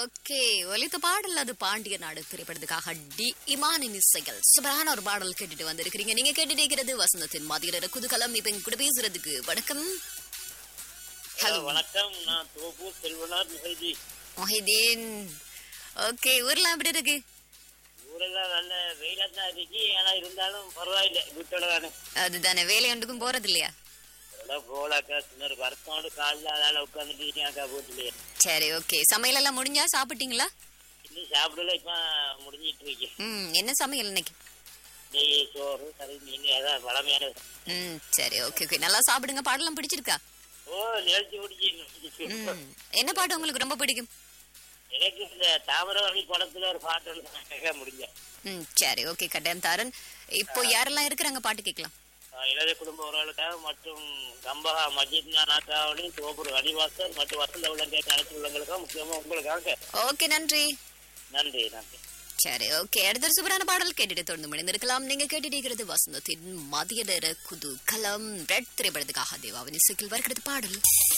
okay ஒலித்த பாடல் அது பாண்டிய நாடு திரைப்படத்துக்காக டி இமானின் இசைகள் சூப்பரான ஒரு பாடல் கேட்டுட்டு வந்திருக்கிறீங்க நீங்க கேட்டுட்டு இருக்கிறது வசந்தத்தின் மதிய குதூகலம் இப்ப எங்க கூட பேசுறதுக்கு வணக்கம் ஹலோ வணக்கம் நான் தோப்பு செல்வனார் நிகழ்ச்சி மொஹிதீன் ஓகே ஊர்ல எப்படி இருக்கு ஊரெல்லாம் நல்ல வெயிலா தான் இருக்கு ஆனா இருந்தாலும் பரவாயில்ல வீட்டோட தானே அதுதானே வேலை ஒன்றுக்கும் போறது இல்லையா அதெல்லாம் போலாக்கா சின்ன ஒரு வருத்தோடு காலில் அதால உட்காந்துட்டு இருக்கேன்க்கா வீட்டுலயே சரி ஓகே சமையல் எல்லாம் முடிஞ்சா சாப்பிட்டீங்களா இன்னும் சாப்பிடல இப்ப முடிஞ்சிட்டு இருக்கேன் ம் என்ன சமையல் இன்னைக்கு நெய் சோறு கறி மீன் அதான் பழமையான ம் சரி ஓகே ஓகே நல்லா சாப்பிடுங்க பாடலாம் பிடிச்சிருக்கா ஓ நிகழ்ச்சி முடிச்சு ம் என்ன பாட்டு உங்களுக்கு ரொம்ப பிடிக்கும் எனக்கு இந்த தாமிரவரணி படத்துல ஒரு பாட்டு ஒண்ணு நான் கேட்க முடிஞ்சேன் ம் சரி ஓகே கட்டாயம் தாரன் இப்போ யாரெல்லாம் இருக்கிறாங்க பாட்டு கேட்கலாம் இளைய குடும்ப உறவுகளுக்காக மற்றும் கம்பகா மஜித் நானாக்காவளையும் தோப்பூர் அடிவாசர் மற்றும் வசந்த உள்ளங்க அனைத்து உள்ளங்களுக்காக முக்கியமா உங்களுக்காக ஓகே நன்றி நன்றி நன்றி சரி ஓகே அடுத்த ஒரு சூப்பரான பாடல் கேட்டுட்டு தொடர்ந்து மணிந்திருக்கலாம் நீங்க கேட்டுட்டு இருக்கிறது வசந்தத்தின் மதிய நேர குது கலம் ரெட் திரைப்படத்துக்காக தேவாவின் இசைக்கில் வருகிறது பாடல்